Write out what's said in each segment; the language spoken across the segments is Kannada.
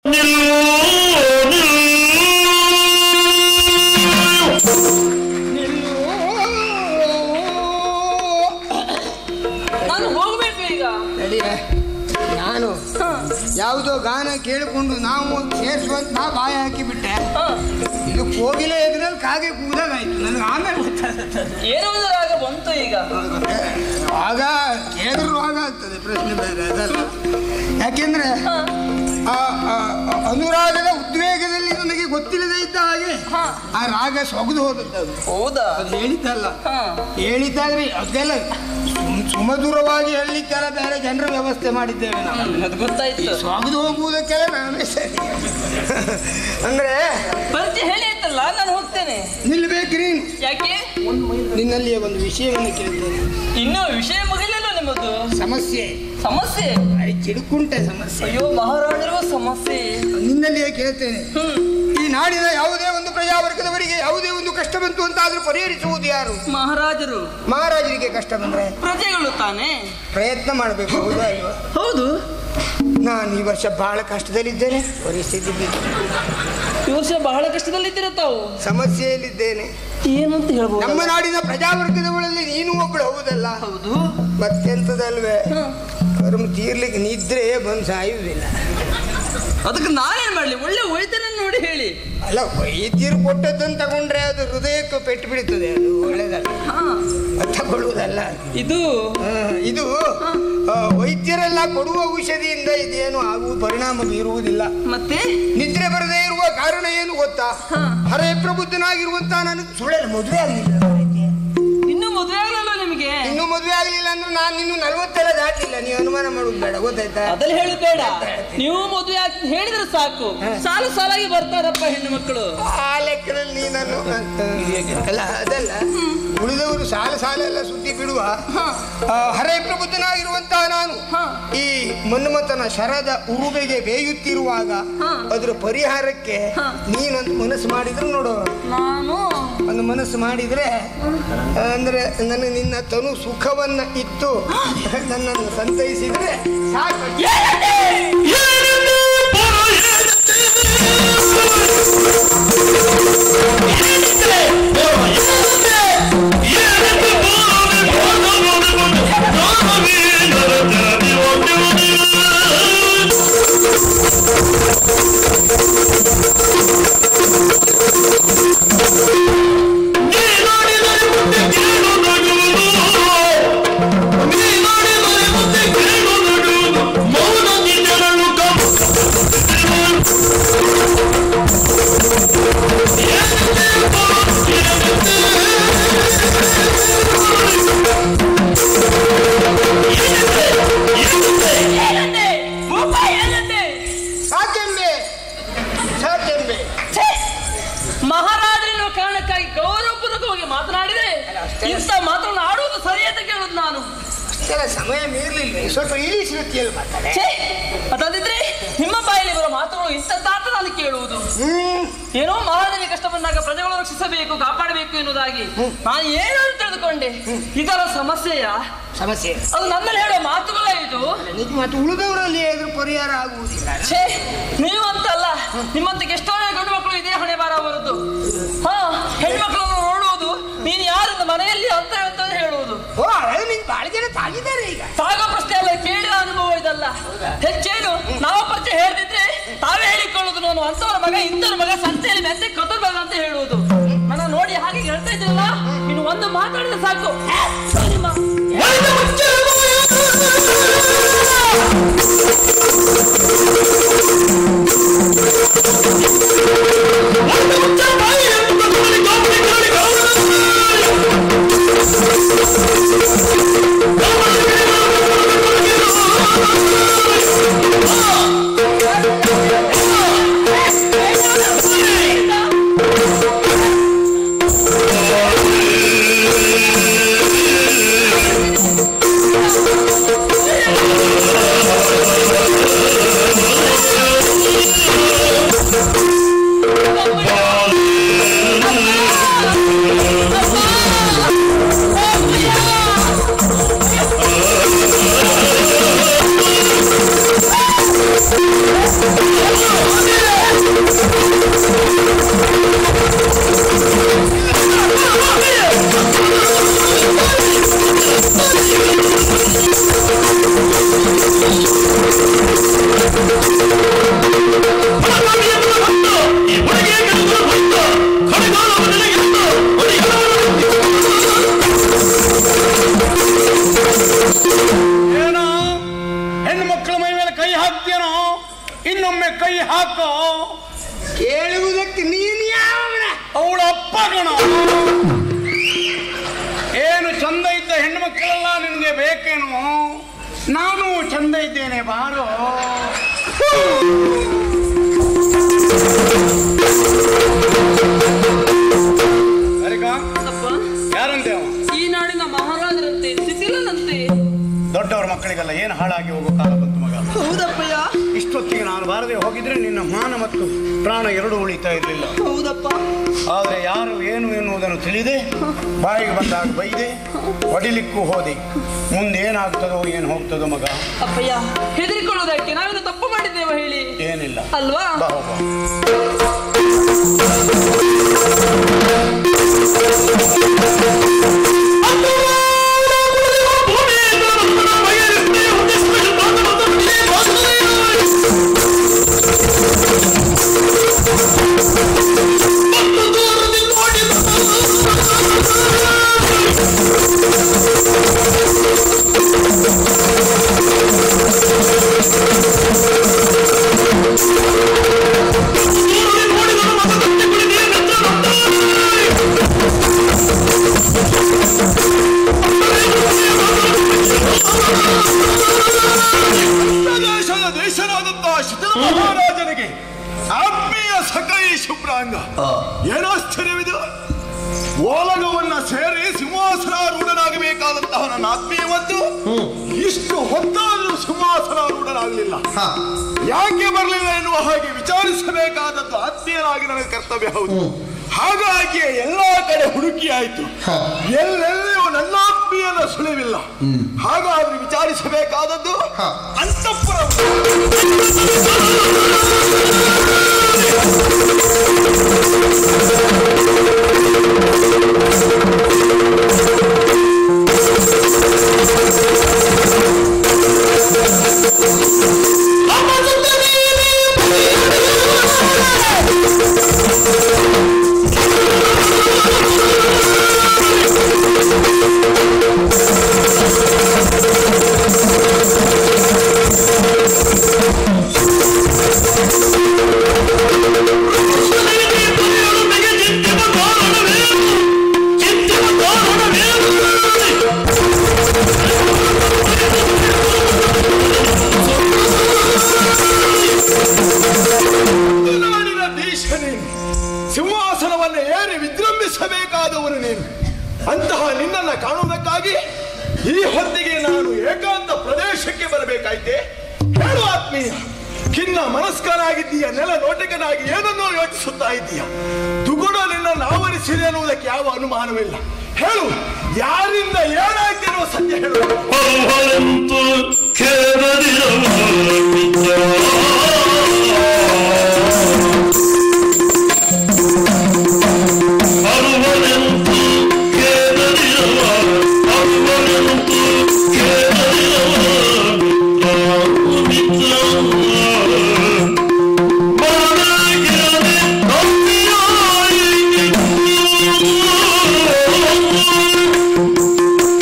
ನಾನು ಹೋಗ್ಬೇಕು ಈಗ ನಡಿವೆ ನಾನು ಹ, ಯಾವುದೋ ಗಾನ ಕೇಳಿಕೊಂಡು ನಾವು ಸೇರಿಸುವಂತ ಬಾಯಿ ಹಾಕಿಬಿಟ್ಟೆ ಹ. ಇದು ಕೋಗಿಲೆ ಎದುರಲ್ಲಿ ಕಾಗೆ ಕೂದಾಗಾಯ್ತು ನನಗೆ ಆಮೇಲೆ ಗೊತ್ತಾಗುತ್ತೆ ಏನುವುದರಾಗ ಬಂತು ಈಗ ಆಗ ಕೇಳಿದ್ರು ಆಗ ಆಗ್ತದೆ ಪ್ರಶ್ನೆ ಬೇರೆ ಅದಲ್ಲ ಯಾಕೆಂದ್ರೆ ಹ, ಆ ಆ, ಆ ಅನುರಾಗದ ಉದ್ವೇಗದಲ್ಲಿ ನನಗೆ ಗೊತ್ತಿಲ್ಲದೆ ಇದ್ದ ಹಾಗೆ ಹ. ಆ ರಾಗ ಸೊಗದು ಹೋದದ್ದು ಅದು ಹೌದಾ ಅದು ಹೇಳಿದ್ದಲ್ಲ ಹ, ಹೇಳಿದ್ದಾದ್ರೆ ಅದೆಲ್ಲ ಸುಮ್- ಸುಮಧುರವಾಗಿ ಹೇಳಲಿಕ್ಕೆಲ್ಲ ಬೇರೆ ಜನರ ವ್ಯವಸ್ಥೆ ಮಾಡಿದ್ದೇವೆ ನಾವು ಅದು ಗೊತ್ತಾಯ್ತು ಸ್ವಾಗತ ಹೋಗುವುದಕ್ಕೆಲ್ಲ ನಾವೇ ಸರಿ ಅಂದ್ರೆ ಪರಿಚಯ ಹೇಳಿ ಆಯ್ತಲ್ಲ ನಾನು ಹೋಗ್ತೇನೆ ನಿಲ್ಬೇಕು ನೀನು ಯಾಕೆ ನಿನ್ನಲ್ಲಿಯೇ ಒಂದು ವಿಷಯವನ್ನು ಕೇಳ್ತೇನೆ ಇನ್ನೂ ವಿಷಯ ಮುಗಿಲಿಲ್ಲ ನಿಮ್ಮದು ಸಮಸ್ಯೆ ಸಮಸ್ಯೆ ಭಾರಿ ಚಿಡುಕುಂಟೆ ಸಮಸ್ಯೆ ಅಯ್ಯೋ ಮಹಾರಾಜರಿಗೂ ಸಮಸ್ಯೆ ನಿನ್ನಲ್ಲಿಯೇ ಕೇಳ್ತೇನೆ ಹ್ಮ್ ಈ ನಾಡಿನ ಯಾವುದೇ ಒಂದು ಪ್ರಜಾವರ್ಗದವರಿಗೆ ಯಾವುದೇ ಒಂದು ಕಷ್ಟ ಬಂತು ಅಂತ ಆದ್ರೂ ಪರಿಹರಿಸುವುದು ಯಾರು ಮಹಾರಾಜರು ಮಹಾರಾಜರಿಗೆ ಕಷ್ಟ ಬಂದ್ರೆ ಪ್ರಜೆಗಳು ತಾನೇ ಪ್ರಯತ್ನ ಮಾಡಬೇಕು ಹೌದಾ ಅಲ್ವಾ ಹೌದು ನಾನು ಈ ವರ್ಷ ಬಹಳ ಕಷ್ಟದಲ್ಲಿದ್ದೇನೆ ಪರಿಸ್ಥಿತಿ ಬಿದ್ದು. ಈ ವರ್ಷ ಬಹಳ ಕಷ್ಟದಲ್ಲಿದ್ದೀರ ತಾವು ಸಮಸ್ಯೆಯಲ್ಲಿದ್ದೇನೆ ಏನಂತ ಹೇಳ್ಬೋದು ನಮ್ಮ ನಾಡಿನ ಪ್ರಜಾವರ್ಗದವಳಲ್ಲಿ ನೀನು ಒಬ್ಬಳು ಹೌದಲ್ಲ ಹೌದು ಮತ್ತೆಂತದಲ್ವೇ ಹ. ಕರ್ಮ ತೀರ್ಲಿಕ್ಕೆ ನಿದ್ರೆ ಬಂದು ಸಾಯುವುದಿಲ್ಲ ಅದಕ್ಕೆ ನಾನೇನ್ ಮಾಡ್ಲಿ ಒಳ್ಳೆ ವೈದ್ಯನ ನೋಡಿ ಹೇಳಿ ಅಲ್ಲ ವೈದ್ಯರು ಕೊಟ್ಟದ್ದನ್ನು ತಗೊಂಡ್ರೆ ಅದು ಹೃದಯಕ್ಕೆ ಪೆಟ್ಟು ಬಿಡುತ್ತದೆ ಅದು ಒಳ್ಳೇದಲ್ಲ ಹಾ ಅದು ತಗೊಳ್ಳುವುದಲ್ಲ ಇದು ಹ, ಇದು ಆ, ವೈದ್ಯರೆಲ್ಲ ಕೊಡುವ ಔಷಧಿಯಿಂದ ಇದೇನು ಆಗುವ ಪರಿಣಾಮ ಬೀರುವುದಿಲ್ಲ ಮತ್ತೆ ನಿದ್ರೆ ಬರದೇ ಇರುವ ಕಾರಣ ಏನು ಗೊತ್ತಾ ಹ. ಹರೇ ಪ್ರಬುದ್ಧನಾಗಿರುವಂತ ನನಗೆ ಸುಳ್ಳಲ್ಲ ಮದುವೆ ಆಗಲಿಲ್ಲ ಇನ್ನೂ ಮದುವೆ ಆಗ್ಲಿಲ್ಲ ನಿಮಗೆ ಇನ್ನೂ ಮದುವೆ ಆಗಲಿಲ್ಲ ಅಂದ್ರೆ ನಾನು ಇನ್ನು ನಲ್ವತ್ತೆಲ್ಲ ದಾಟಲಿಲ್ಲ ನೀವು ಅನುಮಾನ ಮಾಡುದು ಬೇಡ ಗೊತ್ತಾಯ್ತಾ ಅದಲ್ಲ ಹೇಳುದು ಬೇಡ ನೀವು ಮದುವೆ ಆಗ್ತದೆ ಹೇಳಿದ್ರೆ ಸಾಕು ಸಾಲು ಸಾಲಾಗಿ ಬರ್ತಾರಪ್ಪ ಹೆಣ್ಣು ಮಕ್ಕಳು ಆ ಲೆಕ್ಕದಲ್ಲಿ ನೀನನ್ನು ಅಲ್ಲ ಅದಲ್ಲ ಉಳಿದವರು ಸಾಲ ಸಾಲ ಎಲ್ಲ ಸುದ್ದಿ ಬಿಡುವ ಆ, ಹರೇ ಪ್ರಬುದ್ಧನಾಗಿರುವಂತಹ ನಾನು ಹ. ಈ ಮನ್ಮಥನ ಶರದ ಉರುಬೆಗೆ ಬೇಯುತ್ತಿರುವಾಗ ಹ. ಅದ್ರ ಪರಿಹಾರಕ್ಕೆ ಹ. ನೀನೊಂದು ಮನಸ್ಸು ಮಾಡಿದ್ರು ನೋಡು ನಾನು ಒಂದು ಮನಸ್ಸು ಮಾಡಿದ್ರೆ ಅಂದ್ರೆ ನನಗೆ ನಿನ್ನ ತನು ಸುಖವನ್ನ ಇತ್ತು ನನ್ನನ್ನು ಸಂತೈಸಿದ್ರೆ ಸಾಕು ಏನಂದೆ? ಭೂಪ ಏನಂದೆ? ಸಾಕೆಂಬೆ ಸಾಕೆಂಬೆ ಛೇ! ಮಹಾರಾಜರಿರುವ ಕಾರಣಕ್ಕಾಗಿ ಗೌರವಪೂರ್ವಕವಾಗಿ ಮಾತನಾಡಿದೆ ಇಂಥ ಮಾತನ್ನು ಆಡುವುದು ಸರಿ ಅಂತ ಕೇಳುದು ನಾನು ಅಷ್ಟೆಲ್ಲ ಸಮಯ ಮೀರ್ಲಿಲ್ಲ ಸ್ವಲ್ಪ ಇಳಿಸಿ ರೀತಿಯಲ್ಲಿ ಮಾತಾಡೆ ಛೇ! ಅದಂದಿದ್ರೆ ನಿಮ್ಮ ಬಾಯಲ್ಲಿ ಬರೋ ಮಾತುಗಳು ಇಂಥದ್ದಾತ ನಾನು ಕೇಳುವುದು ಹ್ಮ್ ಏನೋ ಮಹಾರಾಜನಿಗೆ ಕಷ್ಟ ಬಂದಾಗ ಪ್ರಜೆಗಳು ರಕ್ಷಿಸಬೇಕು ಕಾಪಾಡಬೇಕು ಎನ್ನುವುದಾಗಿ ನಾನು ಏನು ತಿಳ್ದುಕೊಂಡೆ ಇದರ ಸಮಸ್ಯೆಯ ಸಮಸ್ಯೆ ಅದು ನನ್ನಲ್ಲಿ ಹೇಳೋ ಮಾತುಗಳೇ ಇದು ನಿಜ ಮತ್ತು ಉಳಿದವರಲ್ಲಿ ಎದುರು ಪರಿಹಾರ ಆಗುವುದಿಲ್ಲ ಛೇ ನೀವಂತಲ್ಲ ನಿಮ್ಮಂತ ಎಷ್ಟೋ ಗಂಡು ಮಕ್ಕಳು ಇದೇ ಹಣೆ ಬಾರ ಬರುದು ಹಾ ಹೆಣ್ಮಕ್ಳನ್ನು ನೋಡುವುದು ನೀನು ಯಾರಿಂದ ಮನೆಯಲ್ಲಿ ಅಂತ ಅಂತ ಹೇಳುವುದು ಓ ಅದು ನಿಂಗೆ ಬಹಳ ಜನ ತಾಗಿದ್ದಾರೆ ಈಗ ಸಾಗೋ ಪ್ರಶ್ನೆ ಅಲ್ಲ ಕೇಳಿದ ಅನುಭವ ಇದಲ್ಲ ಹೆಚ್ಚೇನು ನಾವು ಪರಿಚಯ ಹೇಳ್ತಿದ್ರೆ ತಾವೇ ಹೇಳಿಕೊಳ್ಳುದು ನಾನು ಅಂತವರ ಮಗ ಇಂಥವ್ರ ಮಗ ಸಂತೆಯಲ್ಲಿ ಮೆತ್ತೆ ಕತ್ತರ್ ಮಗ ಅಂತ ಹೇಳುವುದು ನನ್ನ ನೋಡಿ ಹಾಗೆ ಹೇಳ್ತಾ ಇದ್ರಲ್ಲ ಇನ್ನು ಒಂದು ಮಾತಾಡಿದ್ರೆ ಸಾಕು ಹೇ, ನಿಮ್ಮ ¡Vamos! ಕೈ ಹಾಕೋ ಕೇಳುವುದಕ್ಕೆ ನೀನು ಯಾವನ ಅವಳ ಅಪ್ಪ ಗಣ ಏನು ಚಂದ ಇದ್ದ ಹೆಣ್ಣು ಮಕ್ಕಳೆಲ್ಲ ನಿನಗೆ ಬೇಕೇನು ನಾನು ಚಂದ ಇದ್ದೇನೆ ಬಾರೋ ಸರಿಕಾ ಅಪ್ಪ ಯಾರಂತೆ ಅವ ಈ ನಾಡಿನ ಮಹಾರಾಜರಂತೆ ಶಿಥಿಲನಂತೆ ದೊಡ್ಡವರ ಮಕ್ಕಳಿಗೆಲ್ಲ ಏನು ಹಾಳಾಗಿ ಹೋಗೋ ಕಾಲ ಬಂತು ಮಗ ಹೌದಪ್ಪಯ್ಯ ಇಷ್ಟೊತ್ತಿಗೆ ನಾನು ಬಾರದೆ ಹೋಗಿದ್ರೆ ನಿನ್ನ ಮಾನ ಮತ್ತು ಪ್ರಾಣ ಎರಡೂ ಉಳಿತಾ ಇರಲಿಲ್ಲ ಹೌದಪ್ಪ ಆದರೆ ಯಾರು ಏನು ಎನ್ನುವುದನ್ನು ತಿಳಿದೆ ಬಾಯಿಗೆ ಬಂದಾಗ ಬೈದೆ ಹೊಡಿಲಿಕ್ಕೂ ಹೋದೆ ಮುಂದೆ ಏನಾಗ್ತದೋ ಏನು ಹೋಗ್ತದೋ ಮಗ ಅಪ್ಪಯ್ಯ ಹೆದರಿಕೊಳ್ಳುವುದಕ್ಕೆ ನಾವೇನು ತಪ್ಪು ಮಾಡಿದ್ದೇವೆ ಹೇಳಿ ಏನಿಲ್ಲ ಅಲ್ವಾ ಬಾ ಹೋಗುವ. ದೇಶದ ದೇಶನಾದಂತಹ ಶಿಥಿಲ ಮಹಾರಾಜನಿಗೆ ಆತ್ಮೀಯ ಸಕೈ ಶುಭ್ರಾಂಗ ಏನಾಶ್ಚರ್ಯವಿದು ಓಲಗವನ್ನ ಸೇರಿ ಸಿಂಹಾಸನಾರೂಢನಾಗಬೇಕಾದಂತಹ ನನ್ನ ಆತ್ಮೀಯ ಮತ್ತು ಇಷ್ಟು ಹೊತ್ತಾದರೂ ಸಿಂಹಾಸನಾರೂಢನಾಗಲಿಲ್ಲ ಯಾಕೆ ಬರಲಿಲ್ಲ ಎನ್ನುವ ಹಾಗೆ ವಿಚಾರಿಸಬೇಕಾದದ್ದು ಆತ್ಮೀಯನಾಗಿ ನನಗೆ ಕರ್ತವ್ಯ ಹೌದು ಹಾಗಾಗಿ ಎಲ್ಲಾ ಕಡೆ ಹುಡುಕಿ ಆಯ್ತು ಎಲ್ಲೆಲ್ಲಿಯೂ ನನ್ನ ಆತ್ಮೀಯನ ಸುಳಿವಿಲ್ಲ ಹಾಗಾದ್ರೆ ವಿಚಾರಿಸಬೇಕಾದದ್ದು ಅಂತಃಪುರ ನಾಡಿನ ದೇಶ ನೀನು ಸಿಂಹಾಸನವನ್ನು ಏರಿ ವಿಜೃಂಭಿಸಬೇಕಾದವನು ನೀನು ಅಂತಹ ನಿನ್ನನ್ನು ಕಾಣುವುದಕ್ಕಾಗಿ ಈ ಹೊತ್ತಿಗೆ ನಾನು ಏಕಾಂತ ಪ್ರದೇಶಕ್ಕೆ ಬರಬೇಕಾಯ್ತೆ ಹೇಳು ಆತ್ಮೀಯ ಖಿನ್ನ ಮನಸ್ಕನಾಗಿದ್ದೀಯ ನೆಲ ನೋಟಕನಾಗಿ ಏನನ್ನೋ ಯೋಚಿಸುತ್ತಾ ಇದ್ದೀಯ ದುಗುಡ ನಿನ್ನನ್ನು ಆವರಿಸಿದೆ ಅನ್ನುವುದಕ್ಕೆ ಯಾವ ಅನುಮಾನವಿಲ್ಲ ಹೇಳು ಯಾರಿಂದ ಏನಾಯ್ತು ಎನ್ನುವ ಸತ್ಯ ಹೇಳು ಅವರಂತು ಕೇಳದಿರವ ಅರುವನೆಂತು ಕೇಳದಿರವ ಅರುವನೆಂತು ಕೇಳದಿರವ ಮಿತ್ರ ಬಾಳಗಿರದೆ ಅಪ್ಪಿಯಾಯಿ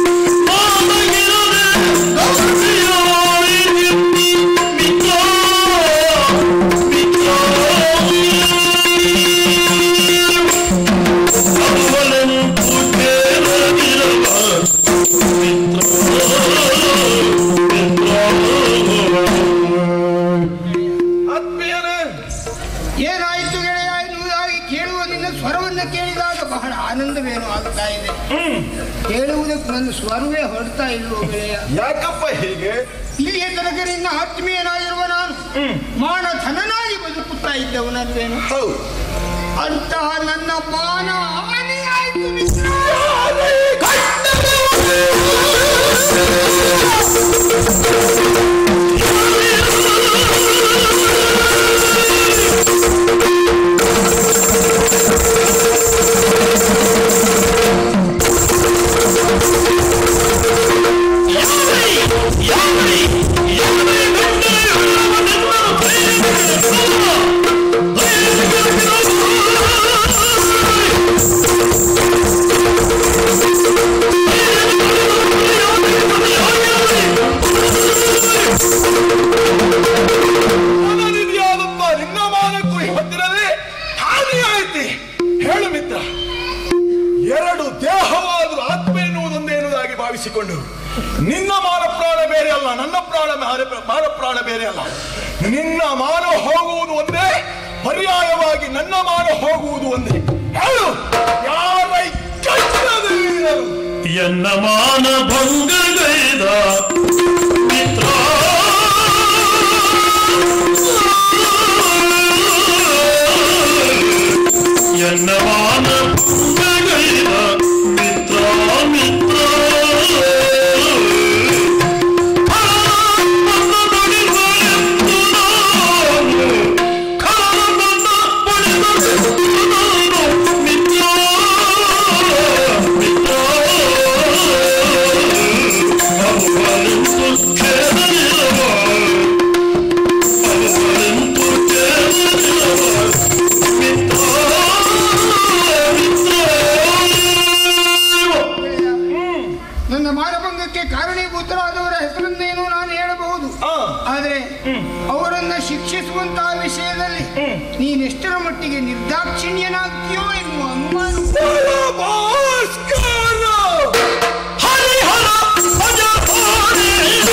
ಆತ್ಮೀಯನೇ ಏನಾಯಿತು ಗೆಳೆಯ ಎನ್ನುವುದಾಗಿ ಕೇಳುವ ನಿನ್ನ ಸ್ವರವನ್ನು ಕೇಳಿದಾಗ ಬಹಳ ಆನಂದವೇನೋ ಆಗುತ್ತಾ ಇದೆ ಕೇಳುವುದಕ್ಕೆ ನನ್ನ ಸ್ವರವೇ ಹೊರಡ್ತಾ ಇಲ್ವೋ ಗೆಳೆಯ ಯಾಕಪ್ಪ ಹೀಗೆ ಇಲ್ಲಿಯ ತನಕ ನಿನ್ನ ಆತ್ಮೀಯನಾಗಿರುವ ನಾನು ಮಾನ ಧನನಾಗಿ ಬದುಕುತ್ತಾ ಇದ್ದವನಲ್ವೇನು ಹೌದು ಅಂತಹ ನನ್ನ ಮಾನ ಹಾನಿಯಾಯಿತು ಮಿತ್ರ. Yeah. ವಹಿಸಿಕೊಂಡು ನಿನ್ನ ಮಾನ ಪ್ರಾಣ ಬೇರೆ ಅಲ್ಲ ನನ್ನ ಪ್ರಾಣ ಮಾನ- ಮಾನ ಪ್ರಾಣ ಬೇರೆ ಅಲ್ಲ ನಿನ್ನ ಮಾನ ಹೋಗುವುದು ಒಂದೇ ಪರ್ಯಾಯವಾಗಿ ನನ್ನ ಮಾನ ಹೋಗುವುದು ಒಂದೇ ಹೇಳು ಯಾರ ಕೈಚಲದಲ್ಲಿರಲು ಎನ್ನ ಮಾನ ಭಂಗಗೈದ ಮಿತ್ರ ಎನ್ನ ಮಾನ ಭಂಗಗೈದ ಮಿತ್ರ ಮಿತ್ರ ಆ, ನನ್ನ ನುಡಿಗಳೆಂದು ನಾನು ಕಾಲನ್ನ ಪಡೆದೆಂದು ನಾನು ಮಿತ್ರ ಮಿತ್ರ ಅವರೆಂದು ಕೇಳಲಿಲ್ಲವ ಅವರೆಂದು ಕೇಳಲಿಲ್ಲವ ಮಿತ್ರ ಮಿತ್ರ ನನ್ನ ಮಾನಭಂಗಕ್ಕೆ ಕಾರಣೀಭೂತರಾದವರ ಹೆಸರನ್ನೇನು ನಾನು ಹೇಳಬಹುದು ಆ. ಆದರೆ ಅವರನ್ನ ಶಿಕ್ಷಿಸುವಂತಹ ವಿಷಯದಲ್ಲಿ ನೀನೆಷ್ಟರ ಮಟ್ಟಿಗೆ ನಿರ್ದಾಕ್ಷಿಣ್ಯನಾಗ್ತೀಯೋ ಎನ್ನುವ ಅನುಮಾನ ಭಾಸ್ಕರ ಹರಿಹರ ಭಜ ಹರಿ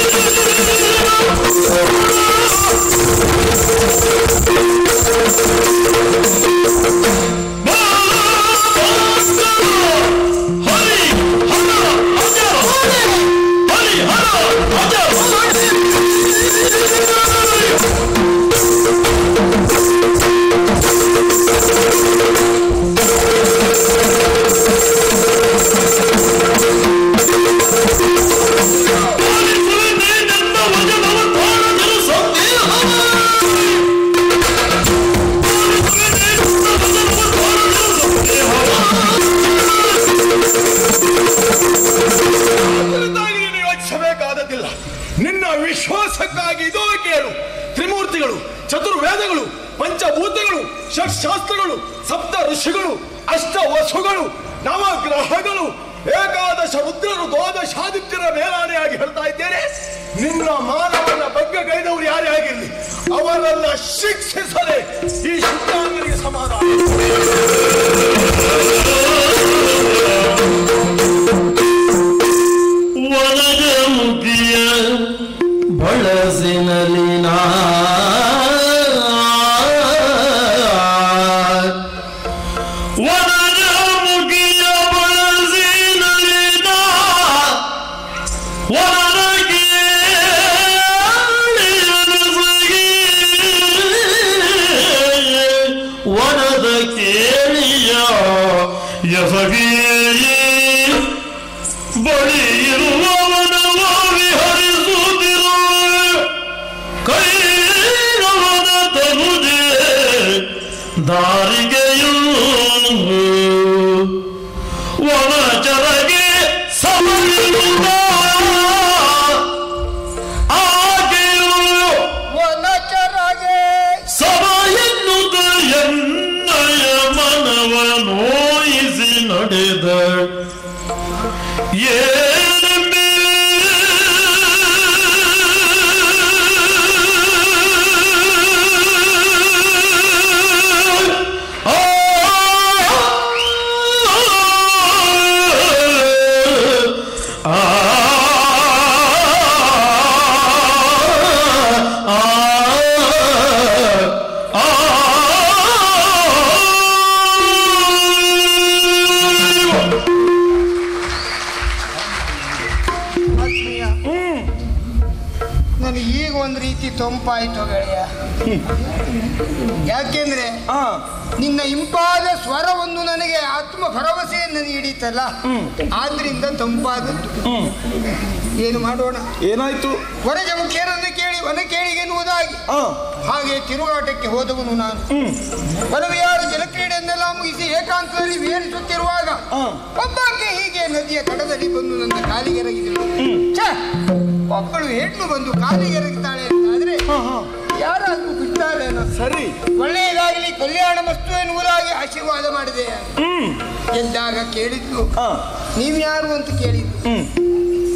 ಹರಿ ಹರ ಭಜ ಹರಿ ಹರ ಭಜ ಪಾಲಿಸುವೆ ನನ್ನ ವಚನವ ತಾಳದಿರು ಸಂದೇಹ ಪಾಲಿಸುವೆ ನನ್ನ ವಚನವ ತಾಳದಿರು ಸಂದೇಹ ಕುರಿತಾಗಿ ನೀನು ಯೋಚಿಸಬೇಕಾದದ್ದಿಲ್ಲ ನಿನ್ನ ವಿಶ್ವಾಸಕ್ಕಾಗಿ ಇದೋ ಕೇಳು ತ್ರಿಮೂರ್ತಿಗಳು ಚತುರ್ವೇದಗಳು ಪಂಚಭೂತಗಳು ಷಟ್ಶಾಸ್ತ್ರಗಳು ಸಪ್ತ ಋಷಿಗಳು ಅಷ್ಟ ವಸುಗಳು ನವಗ್ರಹಗಳು ಏಕಾದಶ ರುದ್ರರು ದ್ವಾದಶಾದಿತ್ಯರ ಮೇಲಾನೆಯಾಗಿ ಹೇಳ್ತಾ ಇದ್ದೇನೆ ನಿನ್ನ ಮಾನವನ ಬಗ್ಗೆ ಗೈದವರು ಯಾರೇ ಆಗಿರಲಿ ಅವರನ್ನ ಶಿಕ್ಷಿಸದೆ ಈ ಶುದ್ಧಾಂಗರಿಗೆ ಸಮಾಧಾನ ಒಳಗ ಮುಗಿಯ ಬಳಸಿನಲಿನ ಒಳಗ ಮುಗಿಯ ಬಳಸಿನಲಿನ ಒಳಗೆ ಒಣದ ಕೇಳಿಯ ಎಸಗಿಯೇ ಬಳಿ ಇರುವವನವ ವಿಹರಿಸುತ್ತಿರುವ ಕೈರವನ ತನುಜೆ ದಾರಿಗೆಯು ಒಣಚರಗೆ ಸಮಯಿರುತ್ತ ಆಕೆಯು ಸಭ ಎನ್ನುತ್ತ ಎನ್ನಯ ಮನವ ನೋಯಿಸಿ ನಡೆದ ಏನೆಂಬೆ ಆ ಆ ಆತ್ಮೀಯ ನನಗೆ ಈಗ ಒಂದು ರೀತಿ ತೊಂಪಾಯ್ತು ಗೆಳೆಯ ಯಾಕೆಂದ್ರೆ ನಿನ್ನ ಇಂಪಾದ ಸ್ವರವೊಂದು ನನಗೆ ಆತ್ಮ ಭರವಸೆಯನ್ನು ನೀಡಿತಲ್ಲ ಆದ್ರಿಂದ ತಂಪಾದದ್ದು ಏನು ಮಾಡೋಣ ಏನಾಯ್ತು ವರಜ ಮುಖ್ಯರನ್ನು ಕೇಳಿ ವನ ಕೇಳಿಗೆನ್ನುವುದಾಗಿ ಆ ಹಾಗೆ ತಿರುಗಾಟಕ್ಕೆ ಹೋದವನು ನಾನು ವನವಿಹಾರ ಜಲಕ್ರೀಡೆಯನ್ನೆಲ್ಲ ಮುಗಿಸಿ ಏಕಾಂತದಲ್ಲಿ ವಿಹರಿಸುತ್ತಿರುವಾಗ ಒಬ್ಬಾಕೆ ಹೀಗೆ ನದಿಯ ತಡದಲ್ಲಿ ಬಂದು ನನ್ನ ಕಾಲಿಗೆ ಎರಗಿದಳು ಛೆ! ಒಬ್ಬಳು ಹೆಣ್ಣು ಬಂದು ಕಾಲಿಗೆ ಎರಗುತ್ತಾಳೆ ಅಂತಾದ್ರೆ ಯಾರಾದ್ರೂ ಬಿಡ್ತಾರೇನೋ ಸರಿ ಒಳ್ಳೆಯದಾಗಲಿ ಕಲ್ಯಾಣ ವಸ್ತು ಎನ್ನುವುದಾಗಿ ಆಶೀರ್ವಾದ ಮಾಡಿದೆ ಎದ್ದಾಗ ಕೇಳಿದ್ದು ಆ ನೀವ್ಯಾರು ಅಂತ ಕೇಳಿದ್ದು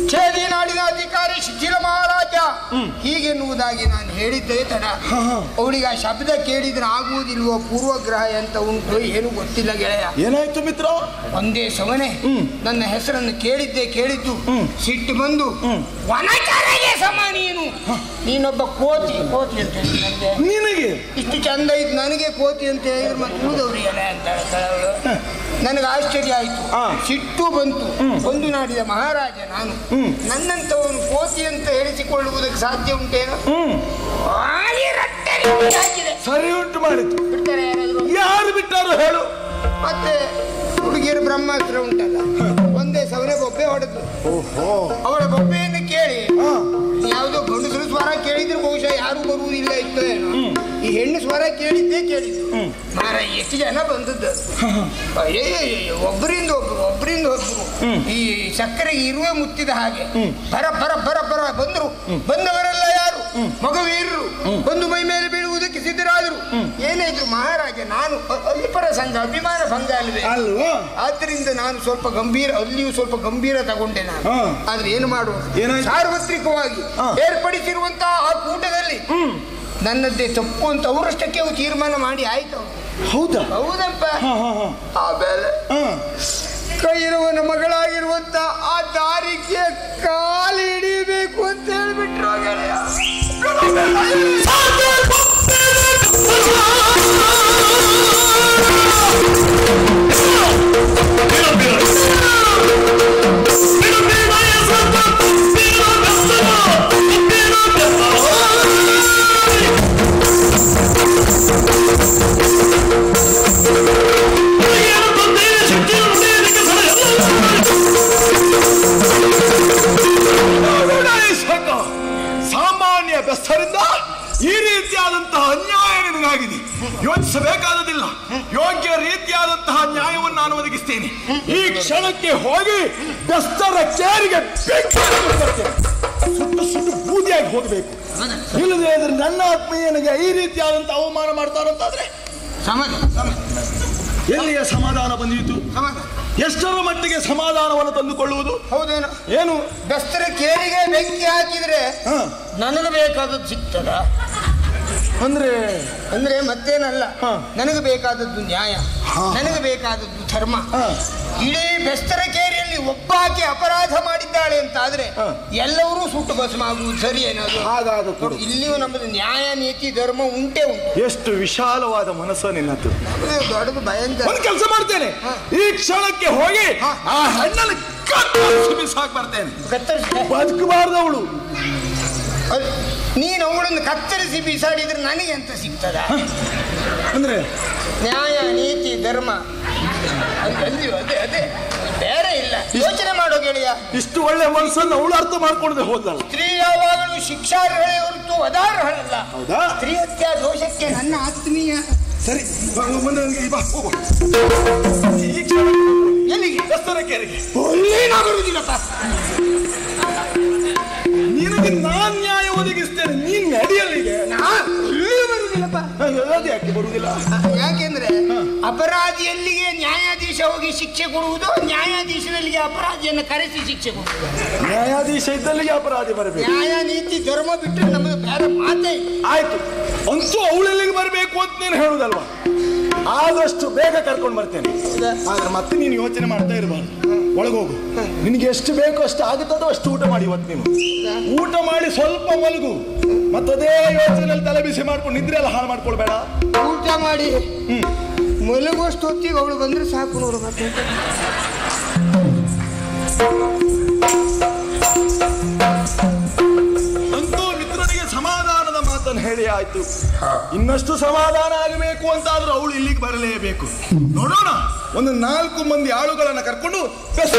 ಛೇದಿ ನಾಡಿನ ಅಧಿಕಾರಿ ಶಿಥಿಲ ಮಹಾರಾಜ ಹೀಗೆನ್ನುವುದಾಗಿ ನಾನು ಹೇಳಿದ್ದೇ ತಡ ಅವಳಿಗೆ ಆ ಶಬ್ದ ಕೇಳಿದ್ರೆ ಆಗುವುದಿಲ್ವೋ ಪೂರ್ವಗ್ರಹ ಅಂತ ಉಂಟು ಏನು ಗೊತ್ತಿಲ್ಲ ಗೆಳೆಯ ಏನಾಯ್ತು ಮಿತ್ರ ಒಂದೇ ಸಮನೆ ನನ್ನ ಹೆಸರನ್ನು ಕೇಳಿದ್ದೆ ಕೇಳಿದ್ದು ಸಿಟ್ಟು ಬಂದು ವನಚರಗೆ ಸಮ ನೀನು ನೀನೊಬ್ಬ ಕೋತಿ ಕೋತಿ ಅಂತ ಹೇಳಿ ನನಗೆ ನಿನಗೆ ಇಷ್ಟು ಚಂದ ಇದ್ದು ನನಗೆ ಕೋತಿ ಅಂತ ಹೇಳಿದ್ರೆ ಮತ್ತೆ ಉಳಿದವ್ರಿಗೆಲ್ಲ ಅಂತ ಹೇಳ್ತಾಳೆ ಅವಳು ನನಗೆ ಆಶ್ಚರ್ಯ ಆಯ್ತು ಆ. ಸಿಟ್ಟು ಬಂತು ಒಂದು ನಾಡಿದ ಮಹಾರಾಜ ನಾನು ನನ್ನಂತವನು ಕೋತಿ ಅಂತ ಹೇಳಿಸಿಕೊಳ್ಳುವುದಕ್ಕೆ ಸಾಧ್ಯ ಉಂಟೇನೋ ಆಗಿ ರಟ್ಟೆ ಹಾಕಿದೆ ಸರಿ ಉಂಟು ಮಾಡಿತು ಬಿಡ್ತಾರೆ ಯಾರಾದ್ರೂ ಯಾರು ಬಿಟ್ಟಾರು ಹೇಳು ಮತ್ತೆ ಹುಡುಗಿಯರು ಬ್ರಹ್ಮಾಸ್ತ್ರ ಉಂಟಲ್ಲ ಒಂದೇ ಸವನೆ ಬೊಬ್ಬೆ ಹೊಡೆದು ಓಹೋ ಅವಳ ಬೊಬ್ಬೆಯನ್ನು ಕೇಳಿ ಹಾ ಯಾವುದೋ ಗಂಡಸರು ಸ್ವರ ಕೇಳಿದ್ರೆ ಬಹುಶಃ ಯಾರು ಬರುವುದಿಲ್ಲ ಇತ್ತು ಏನೋ ಈ ಹೆಣ್ಣು ಸ್ವರ ಕೇಳಿದ್ದೇ ಕೇಳಿದ್ದು ಮಾರ ಎಷ್ಟು ಜನ ಬಂದದ್ದು ಅಯ್ಯಯ್ಯಯ್ಯೋ ಒಬ್ಬರಿಂದ ಒಬ್ರು ಒಬ್ಬರಿಂದ ಒಬ್ರು ಈ ಸಕ್ಕರೆಗೆ ಇರುವೆ ಮುತ್ತಿದ ಹಾಗೆ ಬರ ಬರ ಬರ ಬರ ಬಂದ್ರು ಬಂದವರೆಲ್ಲ ಯಾರು ಮಗವೀರರು ಬಂದು ಮೈ ಮೇಲೆ ಬೀಳುವುದಕ್ಕೆ ಸಿದ್ಧರಾದರು ಏನೇ ಇದ್ರು ಮಹಾರಾಜ ನಾನು ಅ- ಅಲ್ಪರ ಸಂಘ ಅಭಿಮಾನ ಭಂಗ ಅಲ್ವೇ ಅಲ್ವಾ ಆದ್ರಿಂದ ನಾನು ಸ್ವಲ್ಪ ಗಂಭೀರ ಅಲ್ಲಿಯೂ ಸ್ವಲ್ಪ ಗಂಭೀರ ತಗೊಂಡೆ ನಾನು ಹಾ. ಆದ್ರೆ ಏನು ಮಾಡುವ ಏನಾಯ್ತು? ಸಾರ್ವತ್ರಿಕವಾಗಿ ಹಾ. ಏರ್ಪಡಿಸಿರುವಂತಹ ಆ ಕೂಟದಲ್ಲಿ ನನ್ನದ್ದೇ ತಪ್ಪು ಅಂತ ಅವರಷ್ಟಕ್ಕೆ ಅವು ತೀರ್ಮಾನ ಮಾಡಿ ಆಯ್ತು ಹೌದಾ ಹೌದಪ್ಪ ಹಾ ಹಾ ಹಾ ಆಮೇಲೆ ಹಾ ಕೈರವನ ಮಗಳಾಗಿರುವಂತ ಆ ದಾರಿಗೆ ಕಾಲು ಹಿಡಿಬೇಕು ಅಂತ ಹೇಳ್ಬಿಟ್ರು ಗೆಳೆಯ. ಸಾಕ. ಸಾಮಾನ್ಯ ಬೆಸ್ತರಿಂದ ಈ ರೀತಿಯಾದಂತಹ ಅನ್ಯಾಯ ನಿನಗಾಗಿದೆ ಯೋಚಿಸಬೇಕಾದದಿಲ್ಲ ಯೋಗ್ಯ ರೀತಿಯಾದಂತಹ ನ್ಯಾಯವನ್ನು ನಾನು ಒದಗಿಸ್ತೇನೆ ಈ ಕ್ಷಣಕ್ಕೆ ಹೋಗಿ ಬೆಸ್ತರ ಕೇರಿಗೆ ಬೆಂಕಿ ಹಚ್ಚಿ ಬರ್ತೇನೆ. ಸುಟ್ಟು ಸುಟ್ಟು ಬೂದಿಯಾಗಿ ಹೋಗಬೇಕು ಇಲ್ಲದೆ ಇದ್ರೆ ನನ್ನ ಆತ್ಮೀಯನಿಗೆ ಈ ರೀತಿಯಾದಂತಹ ಅವಮಾನ ಮಾಡ್ತಾರಂತಾದ್ರೆ ಸಮಾಧಾನ ಸಮಾಧಾನ ಎಲ್ಲಿಯ ಸಮಾಧಾನ ಬಂದಿತು ಸಮಾಧಾನ ಎಷ್ಟರ ಮಟ್ಟಿಗೆ ಸಮಾಧಾನವನ್ನು ತಂದುಕೊಳ್ಳುವುದು ಹೌದೇನೋ ಏನು ಬೆಸ್ತರ ಕೇರಿಗೆ ಬೆಂಕಿ ಹಾಕಿದ್ರೆ ಹ, ನನಗೆ ಬೇಕಾದದ್ದು ಸಿಗ್ತದ ಅಂದ್ರೆ ಅಂದ್ರೆ ಮತ್ತೇನಲ್ಲ ಹಾ. ನನಗೆ ಬೇಕಾದದ್ದು ನ್ಯಾಯ ಹಾ. ನನಗೆ ಬೇಕಾದದ್ದು ಧರ್ಮ ಹಾ. ಇಡೀ ಬೆಸ್ತರ ಕೇರಿಯಲ್ಲಿ ಒಬ್ಬಾಕೆ ಅಪರಾಧ ಮಾಡಿದ್ದಾಳೆ ಅಂತ ಆದ್ರೆ ಹಾ. ಎಲ್ಲರೂ ಸುಟ್ಟು ಭಸ್ಮ ಆಗುವುದು ಸರಿ ಏನದು ಹಾಗಾದ ನೋಡು, ಇಲ್ಲಿಯೂ ನಮ್ಮದು ನ್ಯಾಯ ನೀತಿ ಧರ್ಮ ಉಂಟೇ ಉಂಟು ಎಷ್ಟು ವಿಶಾಲವಾದ ಮನಸ್ಸು ನಿನ್ನದು ನಮ್ಮದು ದೊಡ್ಡದು ಭಯಂಕರ ಒಂದು ಕೆಲಸ ಮಾಡ್ತೇನೆ ಈ ಕ್ಷಣಕ್ಕೆ ಹೋಗಿ ಆ ಹೆಣ್ಣನ್ನು ಕತ್ತರಿಸಿ ಬಿಸಾಕ್ ಬರ್ತೇನೆ ಕತ್ತರಿಸಿ ಬದುಕಬಾರ್ದವಳು ಅದ್- ನೀನು ಅವಳನ್ನು ಕತ್ತರಿಸಿ ಬಿಸಾಡಿದ್ರೆ ನನಗೆ ಅಂತ ಸಿಗ್ತದ ಅಂದ್ರೆ ನ್ಯಾಯ ನೀತಿ ಧರ್ಮ ಅದ್- ಅಲ್ಲಿಯೂ ಅದೇ ಅದೇ ಬೇರೆ ಇಲ್ಲ ಯೋಚನೆ ಮಾಡೋ ಗೆಳೆಯ ಇಷ್ಟು ಒಳ್ಳೆ ಮನಸ್ಸನ್ನು ಅವಳು ಅರ್ಥ ಮಾಡ್ಕೊಳ್ಳದೆ ಹೋದಲ್ಲ ಸ್ತ್ರೀ ಯಾವಾಗಲೂ ಶಿಕ್ಷಾರ್ಹಳೆ ಹೊರತು ಅದಾರ್ಹಳಲ್ಲ ಹೌದಾ ಸ್ತ್ರೀ ಹತ್ಯಾ ದೋಷಕ್ಕೆ ನನ್ನ ಆತ್ಮೀಯ ಸರಿ ಬಾ, ಮುಂದೆ ಹೋಗಿ, ಬಾ, ಹೋಗು. ಈ ಕ್ಷಣ ಎಲ್ಲಿಗೆ ದಸ್ತರ ಕೆರೆಗೆ ಅಲ್ಲಿನ ಬರುವುದಿಲ್ಲಪ್ಪ ನಿನಗೆ ನಾನ್ ನ್ಯಾಯ ಒದಗಿಸ್ತೇನೆ ನೀನ್ ನಡಿಯಲ್ಲಿಗೆ ನಾ ಅಲ್ಲೇ ಬರುವುದಿಲ್ಲಪ್ಪ ಅದು ಯಾಕೆ ಬರುವುದಿಲ್ಲ ಯಾಕೆಂದ್ರೆ ಅಪರಾಧಿಯಲ್ಲಿಗೆ ನ್ಯಾಯಾಧೀಶ ಹೋಗಿ ಶಿಕ್ಷೆ ಕೊಡುವುದು ನ್ಯಾಯಾಧೀಶರಲ್ಲಿಗೆ ಅಪರಾಧಿಯನ್ನು ಕರೆಸಿ ಶಿಕ್ಷೆ ಕೊಡುವುದು ನ್ಯಾಯಾಧೀಶ ಇದ್ದಲ್ಲಿಗೆ ಅಪರಾಧಿ ಬರಬೇಕು ನ್ಯಾಯ ನೀತಿ ಧರ್ಮ ಬಿಟ್ಟರೆ ನಮಗೆ ಬೇರೆ ಮಾತೇ ಇಲ್ಲ. ಆಯ್ತು ಅಂತೂ ಅವಳೆಲ್ಲಿಗೆ ಬರಬೇಕು ಅಂತ ನೀನು ಹೇಳುದಲ್ವಾ ಆದಷ್ಟು ಬೇಗ ಕರ್ಕೊಂಡು ಬರ್ತೇನೆ ಆದ್ರೆ ಮತ್ತೆ ನೀನು ಯೋಚನೆ ಮಾಡ್ತಾ ಇರಬಾರ್ದು ಒಳಗೋಗು ನಿನಗೆ ಎಷ್ಟು ಬೇಕೋ ಅಷ್ಟು ಆಗುತ್ತದೋ ಅಷ್ಟು ಊಟ ಮಾಡಿ ಇವತ್ತು ನೀನು ಊಟ ಮಾಡಿ ಸ್ವಲ್ಪ ಮಲಗು ಮತ್ತದೇ ಯೋಚನೆಯಲ್ಲಿ ತಲೆ ಬಿಸಿ ಮಾಡ್ಕೊಂಡು ನಿದ್ರೆ ಎಲ್ಲ ಹಾಳು ಮಾಡ್ಕೊಳ್ಬೇಡ ಊಟ ಮಾಡಿ ಮಲಗುವಷ್ಟು ಹೊತ್ತಿಗೆ ಅವಳು ಬಂದ್ರೆ ಸಾಕು ನೋಡು ಮತ್ತೆ ಅಂತೂ ಮಿತ್ರನಿಗೆ ಸಮಾಧಾನದ ಮಾತನ್ನು ಹೇಳಿ ಆಯ್ತು ಇನ್ನಷ್ಟು ಸಮಾಧಾನ ಆಗಬೇಕು ಅಂತಾದ್ರೂ ಅವಳು ಇಲ್ಲಿಗೆ ಬರಲೇಬೇಕು ನೋಡೋಣ ಒಂದು ನಾಲ್ಕು ಮಂದಿ ಆಳುಗಳನ್ನ ಕರ್ಕೊಂಡು ಬೆಸ್ಟ್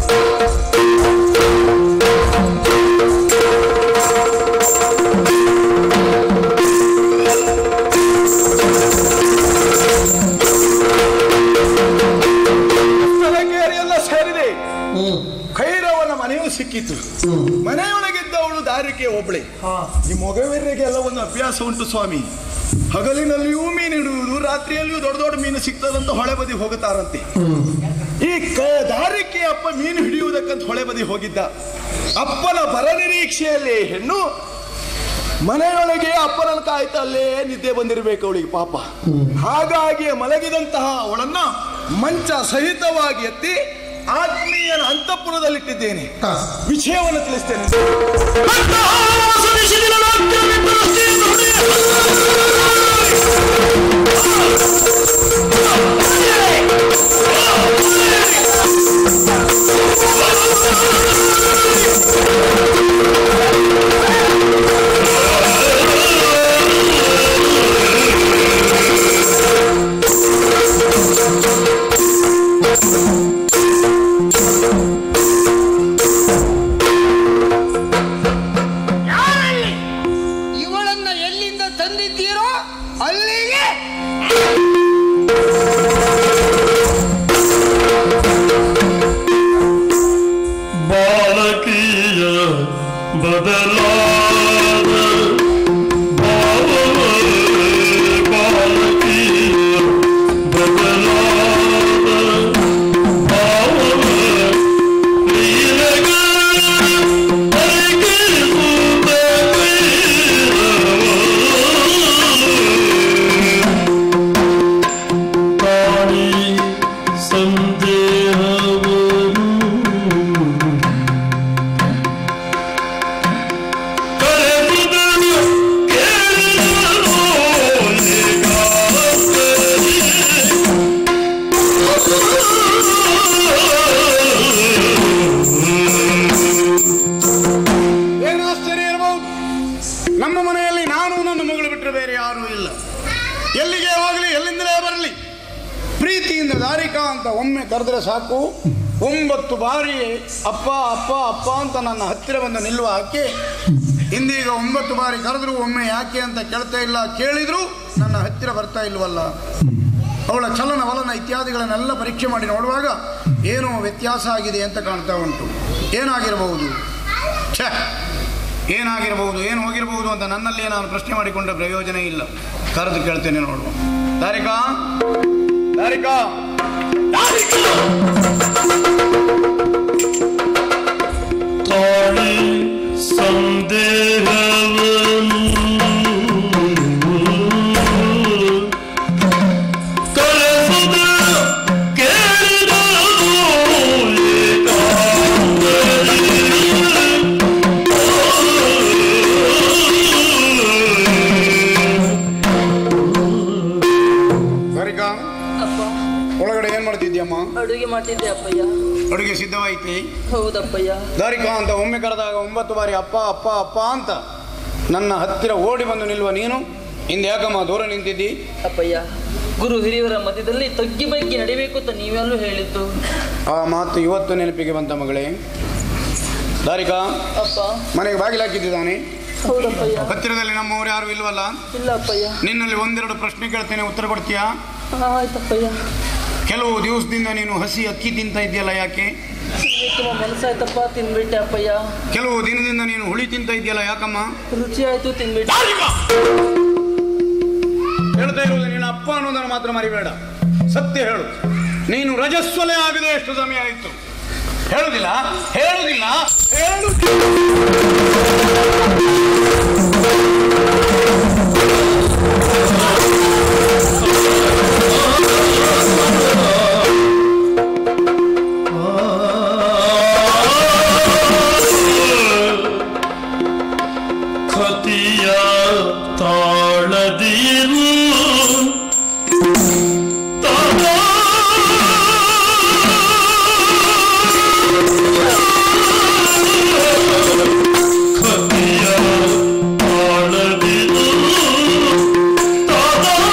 ಎಲ್ಲ ಸೇರಿದೆ ಖೈರವನ ಮನೆಯೂ ಸಿಕ್ಕಿತು ಮನೆಯೊಳಗಿದ್ದವಳು ದಾರಿಕೆ ಒಬ್ಳೆ ಈ ಮೊಗವೀರರಿಗೆ ಎಲ್ಲ ಒಂದು ಅಭ್ಯಾಸ ಉಂಟು ಸ್ವಾಮಿ ಹಗಲಿನಲ್ಲಿಯೂ ಮೀನು ಹಿಡುವುದು ರಾತ್ರಿಯಲ್ಲಿಯೂ ದೊಡ್ಡ ದೊಡ್ಡ ಮೀನು ಸಿಗ್ತದಂತ ಹೊಳೆ ಬದಿ ಹೋಗುತ್ತಾರಂತೆ ಈ ಕ ದಾರಿಕೆ ಅಪ್ಪ ಮೀನು ಹಿಡಿಯುವುದಕ್ಕಂತ ಹೊಳೆ ಬದಿ ಹೋಗಿದ್ದ ಅಪ್ಪನ ಬರ ನಿರೀಕ್ಷೆಯಲ್ಲಿ ಹೆಣ್ಣು ಮನೆಯೊಳಗೆ ಅಪ್ಪನನ್ನು ಕಾಯ್ತಾ ಅಲ್ಲೇ ನಿದ್ದೆ ಬಂದಿರಬೇಕು ಅವಳಿಗೆ ಪಾಪ ಹಾಗಾಗಿ ಮಲಗಿದಂತಹ ಅವಳನ್ನ ಮಂಚ ಸಹಿತವಾಗಿ ಎತ್ತಿ ಆತ್ಮೀಯನ ಅಂತಃಪುರದಲ್ಲಿಟ್ಟಿದ್ದೇನೆ ವಿಷಯವನ್ನು ತಿಳಿಸ್ತೇನೆ ಇವಳನ್ನ ಎಲ್ಲಿಂದ ತಂದಿದ್ದೀರೋ ಅಲ್ಲಿಗೆ ಬಾಲಕಿಯ ಬದಲಾದ ಭಾವವೇ ಬಾಲಕಿಯ ಬದಲಾದ ಭಾವವೇ ನೀನಗ ಅರಿಗಿಸುತ್ತ ಪ್ರಾಣಿ ಸಂದೇಹವನ್ನು ಕರೆದುದನು ಕೇಳಿದನು ಏನು ಆಶ್ಚರ್ಯ ಇರಬಹುದು ನಮ್ಮ ಮನೆಯಲ್ಲಿ ನಾನು ನನ್ನ ಮಗಳು ಬಿಟ್ಟರೆ ಬೇರೆ ಯಾರೂ ಇಲ್ಲ ಎಲ್ಲಿಗೆ ಹೋಗಲಿ ಎಲ್ಲಿಂದಲೇ ಬರಲಿ ಪ್ರೀತಿಯಿಂದ ದಾರಿಕಾ ಅಂತ ಒಮ್ಮೆ ಕರೆದ್ರೆ ಸಾಕು ಒಂಬತ್ತು ಬಾರಿ ಅಪ್ಪ ಅಪ್ಪ ಅಪ್ಪ ಅಂತ ನನ್ನ ಹತ್ತಿರ ಬಂದು ನಿಲ್ಲುವ ಹಾಕಿ ಇಂದೀಗ ಒಂಬತ್ತು ಬಾರಿ ಕರೆದ್ರು ಒಮ್ಮೆ ಯಾಕೆ ಅಂತ ಕೇಳ್ತಾ ಇಲ್ಲ ಕೇಳಿದ್ರು ನನ್ನ ಹತ್ತಿರ ಬರ್ತಾ ಇಲ್ವಲ್ಲ ಅವಳ ಚಲನ ವಲನ ಇತ್ಯಾದಿಗಳನ್ನೆಲ್ಲ ಪರೀಕ್ಷೆ ಮಾಡಿ ನೋಡುವಾಗ ಏನೋ ವ್ಯತ್ಯಾಸ ಆಗಿದೆ ಅಂತ ಕಾಣ್ತಾ ಉಂಟು ಏನಾಗಿರಬಹುದು ಛೇ ಏನಾಗಿರಬಹುದು ಏನು ಹೋಗಿರಬಹುದು ಅಂತ ನನ್ನಲ್ಲಿ ನಾನು ಪ್ರಶ್ನೆ ಮಾಡಿಕೊಂಡ ಪ್ರಯೋಜನ ಇಲ್ಲ ಕರೆದು ಕೇಳ್ತೇನೆ ನೋಡುವ ದಾರಿಕಾ ದಾರಿಕಾ ತಾಳಿ ಸಂದೇಹವನ್ನು ಕರೆಸುದ ಕೇಳಿದನು ದಾರಿಕಾ ಅಪ್ಪ ಒಳಗಡೆ ಏನ್ ಮಾಡ್ತಿದ್ಯಮ್ಮ ಅಡುಗೆ ಮಾಡ್ತಿದ್ದೆ ಅಪ್ಪಯ್ಯ ಅಡುಗೆ ಸಿದ್ಧವಾಯಿತಿ ಹೌದಪ್ಪಯ್ಯ ದಾರಿಕಾ ಅಂತ ಒಮ್ಮೆ ಕರೆದಾಗ ಒಂಬತ್ತು ಬಾರಿ ಅಪ್ಪ ಅಪ್ಪ ಅಪ್ಪ ಅಂತ ನನ್ನ ಹತ್ತಿರ ಓಡಿ ಬಂದು ನಿಲ್ಲುವ ನೀನು ಹಿಂದೆ ಯಾಕಮ್ಮ ದೂರ ನಿಂತಿದ್ದಿ ಅಪ್ಪಯ್ಯ ಗುರು ಹಿರಿಯರ ಮಧ್ಯದಲ್ಲಿ ತಗ್ಗಿ ಬಗ್ಗಿ ನಡಿಬೇಕು ಅಂತ ನೀವೆಲ್ಲೂ ಹೇಳಿದ್ದು ಆ ಮಾತು ಇವತ್ತು ನೆನಪಿಗೆ ಬಂತ ಮಗಳೇ ದಾರಿಕಾ ಅಪ್ಪ ಮನೆಗೆ ಬಾಗಿಲು ಹಾಕಿದ್ದಾನೆ ಹೌದಪ್ಪಯ್ಯ ಹತ್ತಿರದಲ್ಲಿ ನಮ್ಮವರು ಯಾರು ಇಲ್ವಲ್ಲ ಇಲ್ಲ ಅಪ್ಪಯ್ಯ ನಿನ್ನಲ್ಲಿ ಒಂದೆರಡು ಪ್ರಶ್ನೆ ಕೇಳ್ತೇನೆ ಉತ್ತರ ಕೊಡ್ತೀಯಾ ಆಯ್ತಪ್ಪಯ್ಯ ಕೆಲವು ದಿವಸದಿಂದ ನೀನು ಹಸಿ ಅಕ್ಕಿ ತಿಂತ ಇದೆಯಲ್ಲ ಯಾಕೆ ತುಂಬ ಮನಸ್ಸಾಯ್ತಪ್ಪ ತಿನ್ಬಿಟ್ಟೆ ಅಪ್ಪಯ್ಯ ಕೆಲವು ದಿನದಿಂದ ನೀನು ಹುಳಿ ತಿಂತ ಇದೆಯಲ್ಲ ಯಾಕಮ್ಮ ರುಚಿ ಆಯ್ತು ತಿನ್ಬಿಟ್ಟೆ ಹೇಳ್ತಾ ಇರುವುದು ನೀನು ಅಪ್ಪ ಅನ್ನೋದನ್ನು ಮಾತ್ರ ಮರಿಬೇಡ ಸತ್ಯ ಹೇಳು ನೀನು ರಜಸ್ವಲೆ ಆಗದೆ ಎಷ್ಟು ಸಮಯ ಆಯಿತು ಹೇಳುದಿಲ್ಲ ಹೇಳುದಿಲ್ಲ ಹೇಳು ಕತಿಯ ತಾಳದಿರು ತದಾ ಕತಿಯ ತಾಳದಿರು ತದಾ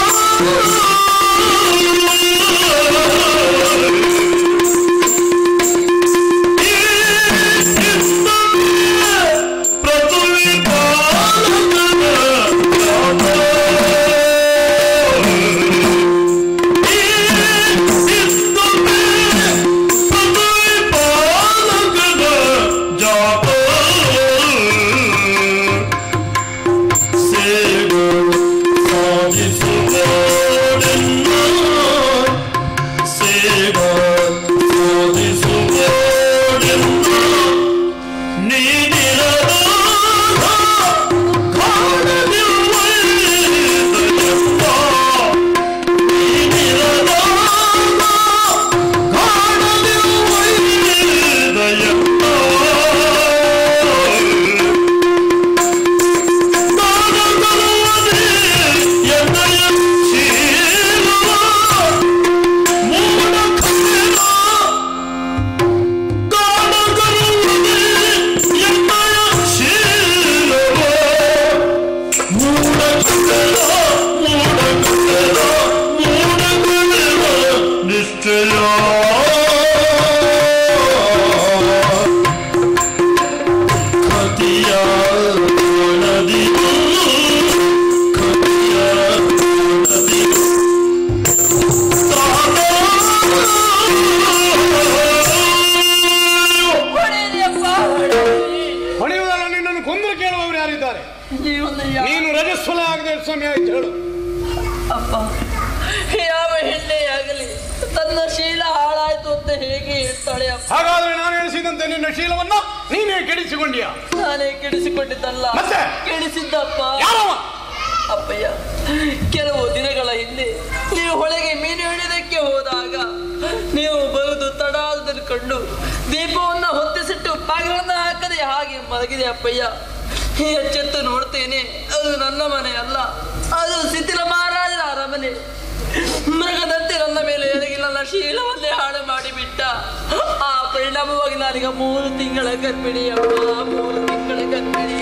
ಯಾವ ಹೆಣ್ಣೆ ಆಗಲಿ ತನ್ನ ಶೀಲ ಹಾಳಾಯ್ತು ಅಂತ ಹೇಗೆ ಹೇಳ್ತಾಳೆ ಅಪ್ಪ ಹಾಗಾದ್ರೆ ನಾನು ಎಣಿಸಿದಂತೆ ನಿನ್ನ ಶೀಲವನ್ನ ನೀನೇ ಕೆಡಿಸಿಕೊಂಡ್ಯಾ ನಾನೇ ಕೆಡಿಸಿಕೊಂಡಿದ್ದಲ್ಲ ಮತ್ತೆ? ಕೆಡಿಸಿದ್ದಪ್ಪ ಯಾರವ ಅಪ್ಪಯ್ಯ ಕೆಲವು ದಿನಗಳ ಹಿಂದೆ ನೀವು ಹೊಳೆಗೆ ಮೀನು ಹಿಡಿದಕ್ಕೆ ಹೋದಾಗ ನೀವು ಬರುವುದು ತಡ ಆದುದನ್ನು ಕಂಡು ದೀಪವನ್ನ ಹೊತ್ತಿಸಿಟ್ಟು ಬಾಗಿಲನ್ನ ಹಾಕದೆ ಹಾಗೆ ಮಲಗಿದೆ ಅಪ್ಪಯ್ಯ ಈ ಎಚ್ಚೆತ್ತು ನೋಡ್ತೇನೆ ಅದು ನನ್ನ ಮನೆ ಅಲ್ಲ ಅದು ಸಿತಿಲ ಮಹಾರಾಜರ ಅರಮನೆ ಮೃಗದಂತೆ ನನ್ನ ಮೇಲೆ ಎರಗಿ ನನ್ನ ಶೀಲವನ್ನೇ ಹಾಳು ಮಾಡಿಬಿಟ್ಟ ಆ ಪರಿಣಾಮವಾಗಿ ನಾನೀಗ ಮೂರು ತಿಂಗಳ ಗರ್ಭಿಣಿ ಅಪ್ಪ ಮೂರು ತಿಂಗಳ ಗರ್ಭಿಣಿ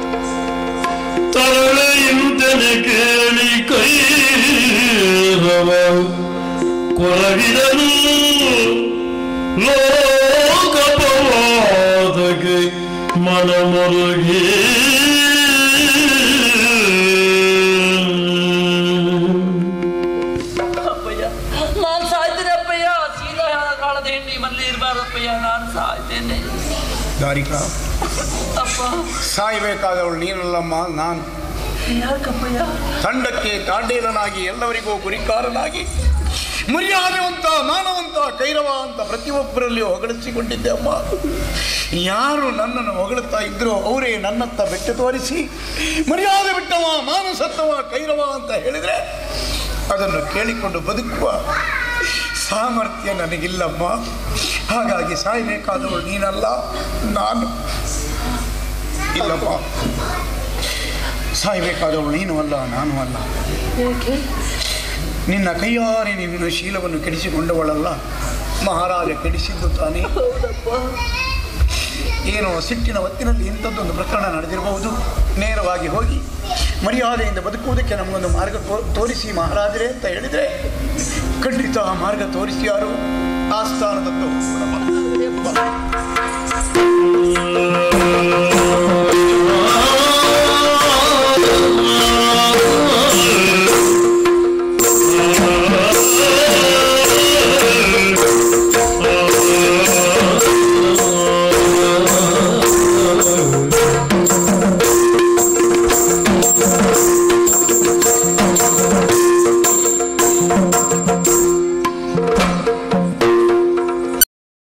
ತರಳೆಯುತ್ತನೆ ಕೇಳಿ ಕೈರವ ಕೊರಗಿದನು ಲೋಕಪವಾದಕ್ಕೆ ಮನಮರುಗಿ ಅಪ್ಪಯ್ಯ ನಾನು ಸಾಯ್ತೇನೆ ಅಪ್ಪಯ್ಯ ಸೀದಾ ಕಾಳದ ಹೆಂಡಿ ಮನೇಲಿ ಇರಬಾರ್ದಪ್ಪಯ್ಯ ನಾನು ಸಾಯ್ತೇನೆ ದಾರಿಕಾ ಅಪ್ಪ ಸಾಯಬೇಕಾದವಳು ನೀನಲ್ಲಮ್ಮ ನಾನು ಯಾಕಪ್ಪಯ್ಯ ತಂಡಕ್ಕೆ ತಾಂಡೇಲನಾಗಿ ಎಲ್ಲವರಿಗೂ ಗುರಿಕಾರನಾಗಿ ಮರ್ಯಾದೆವಂತ ಮಾನವಂತ ಕೈರವ ಅಂತ ಪ್ರತಿಯೊಬ್ಬರಲ್ಲಿಯೂ ಹೊಗಳಿಸಿಕೊಂಡಿದ್ದೆ ಅಮ್ಮ ಯಾರು ನನ್ನನ್ನು ಹೊಗಳುತ್ತಾ ಇದ್ರೋ ಅವರೇ ನನ್ನತ್ತ ಬೆಟ್ಟ ತೋರಿಸಿ ಮರ್ಯಾದೆ ಬಿಟ್ಟವ ಮಾನಸತ್ತವ ಕೈರವ ಅಂತ ಹೇಳಿದರೆ ಅದನ್ನು ಕೇಳಿಕೊಂಡು ಬದುಕುವ ಸಾಮರ್ಥ್ಯ ನನಗಿಲ್ಲಮ್ಮ ಹಾಗಾಗಿ ಸಾಯಬೇಕಾದವಳು ನೀನಲ್ಲ ನಾನು ಇಲ್ಲಮ್ಮ ಸಾಯಬೇಕಾದವಳು ನೀನು ಅಲ್ಲ ನಾನು ಅಲ್ಲ ನಿನ್ನ ಕೈಯಾರೆ ನಿನ್ನ ಶೀಲವನ್ನು ಕೆಡಿಸಿಕೊಂಡವಳಲ್ಲ ಮಹಾರಾಜ ಕೆಡಿಸಿದ್ದು ತಾನೇ ಏನೋ ಸಿಟ್ಟಿನ ಹೊತ್ತಿನಲ್ಲಿ ಇಂಥದ್ದೊಂದು ಪ್ರಕರಣ ನಡೆದಿರಬಹುದು ನೇರವಾಗಿ ಹೋಗಿ ಮರ್ಯಾದೆಯಿಂದ ಬದುಕುವುದಕ್ಕೆ ನಮಗೊಂದು ಮಾರ್ಗ ತೋ- ತೋರಿಸಿ ಮಹಾರಾಜರೇ ಅಂತ ಹೇಳಿದರೆ ಖಂಡಿತ ಆ ಮಾರ್ಗ ತೋರಿಸಿ ಯಾರು ಆಸ್ಥಾನದತ್ತ ಹೋಗೋಣ. ಆ